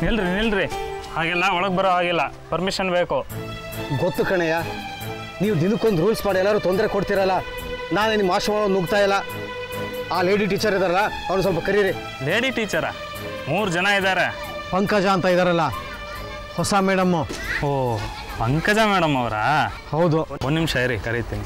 ನಿಲ್ರಿ ನಿಲ್ರಿ ಹಾಗೆಲ್ಲ ಒಳಗೆ ಬರೋ ಹಾಗಿಲ್ಲ ಪರ್ಮಿಷನ್ ಬೇಕು ಗೊತ್ತು ಕಣಯ್ಯ ನೀವು ದಿನಕ್ಕೊಂದು ರೂಲ್ಸ್ ಮಾಡಿ ಎಲ್ಲರೂ ತೊಂದರೆ ಕೊಡ್ತೀರಲ್ಲ ನಾನೇ ನಿಮ್ಮ ಆಶ್ರಮ ನುಗ್ತಾ ಇಲ್ಲ ಆ ಲೇಡಿ ಟೀಚರ್ ಇದಾರಲ್ಲ ಅವ್ರು ಸ್ವಲ್ಪ ಕರೀರಿ ಲೇಡಿ ಟೀಚರ ಮೂರು ಜನ ಇದ್ದಾರೆ ಪಂಕಜ ಅಂತ ಇದಾರಲ್ಲ ಹೊಸ ಮೇಡಮ್ಮು ಓ ಪಂಕಜ ಮೇಡಮ್ ಅವರಾ ಹೌದು ಒಂದು ನಿಮಿಷ ಇರಿ ಕರಿತೀನಿ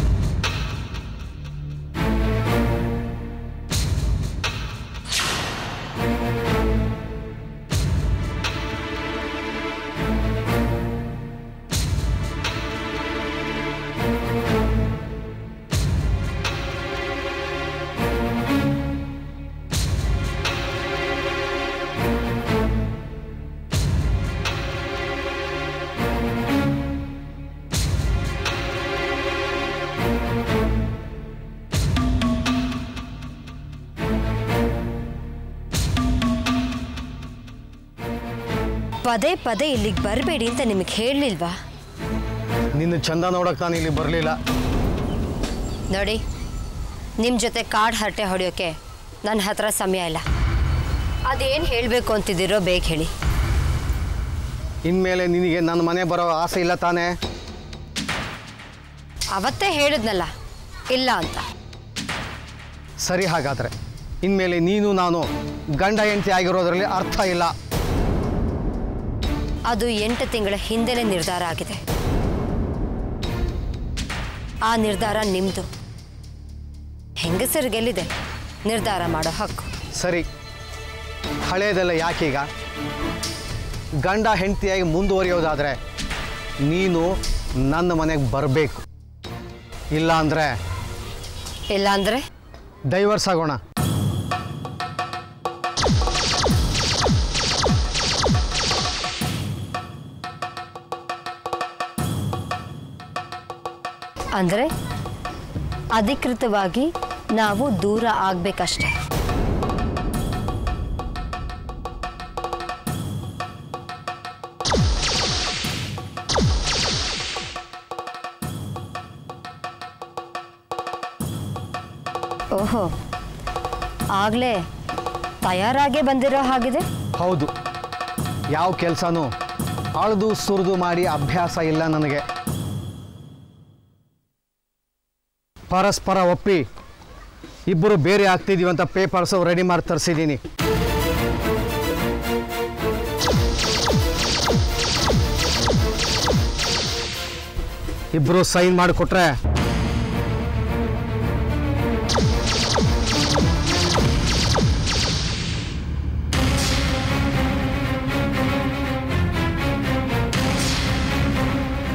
ಪದೇ ಪದೇ ಇಲ್ಲಿಗೆ ಬರಬೇಡಿ ಅಂತ ನಿಮಗೆ ಹೇಳಲಿಲ್ವಾ ನಿನ್ನ ಚಂದ ನೋಡಕ್ಕೆ ನಾನು ಇಲ್ಲಿ ಬರಲಿಲ್ಲ ನೋಡಿ ನಿಮ್ಮ ಜೊತೆ ಕಾರ್ಡ್ ಹರಟೆ ಹೊಡೆಯೋಕ್ಕೆ ನನ್ನ ಹತ್ರ ಸಮಯ ಇಲ್ಲ ಅದೇನು ಹೇಳಬೇಕು ಅಂತಿದ್ದೀರೋ ಬೇಗ ಹೇಳಿ ಇನ್ಮೇಲೆ ನಿನಗೆ ನನ್ನ ಮನೆ ಬರೋ ಆಸೆ ಇಲ್ಲ ತಾನೇ ಅವತ್ತೇ ಹೇಳಿದ್ನಲ್ಲ ಇಲ್ಲ ಅಂತ ಸರಿ ಹಾಗಾದರೆ ಇನ್ಮೇಲೆ ನೀನು ನಾನು ಗಂಡ ಹೆಂಡತಿ ಆಗಿರೋದ್ರಲ್ಲಿ ಅರ್ಥ ಇಲ್ಲ ಅದು ಎಂಟು ತಿಂಗಳ ಹಿಂದೆನೇ ನಿರ್ಧಾರ ಆಗಿದೆ ಆ ನಿರ್ಧಾರ ನಿಮ್ಮದು ಹೆಂಗಸರಿಗೆಲ್ಲಿದೆ ನಿರ್ಧಾರ ಮಾಡೋ ಹಕ್ಕು ಸರಿ ಹಳೇದೆಲ್ಲ ಯಾಕೀಗ ಗಂಡ ಹೆಂಡತಿಯಾಗಿ ಮುಂದುವರಿಯೋದಾದರೆ ನೀನು ನನ್ನ ಮನೆಗೆ ಬರಬೇಕು ಇಲ್ಲ ಅಂದರೆ ಇಲ್ಲಾಂದರೆ ಡೈವರ್ಸ್ ಆಗೋಣ ಅಂದರೆ ಅಧಿಕೃತವಾಗಿ ನಾವು ದೂರ ಆಗಬೇಕಷ್ಟೆ ಓಹೋ ಆಗಲೇ ತಯಾರಾಗೇ ಬಂದಿರೋ ಹಾಗಿದೆ ಹೌದು ಯಾವ ಕೆಲಸನೂ ಅಳ್ದು ಸುರಿದು ಮಾಡಿ ಅಭ್ಯಾಸ ಇಲ್ಲ ನನಗೆ ಪರಸ್ಪರ ಒಪ್ಪಿ ಇಬ್ಬರು ಬೇರೆ ಆಗ್ತಿದೀವಿ ಅಂತ ಪೇಪರ್ಸು ರೆಡಿ ಮಾಡಿ ತರಿಸಿದ್ದೀನಿ ಇಬ್ಬರು ಸೈನ್ ಮಾಡಿಕೊಟ್ರೆ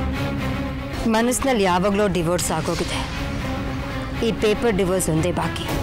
ಮನಸ್ಸಿನಲ್ಲಿ ಯಾವಾಗಲೂ ಡಿವೋರ್ಸ್ ಆಗೋಗಿದೆ ಈ ಪೇಪರ್ ಡಿವೋರ್ಸ್ ಒಂದೇ ಬಾಕಿ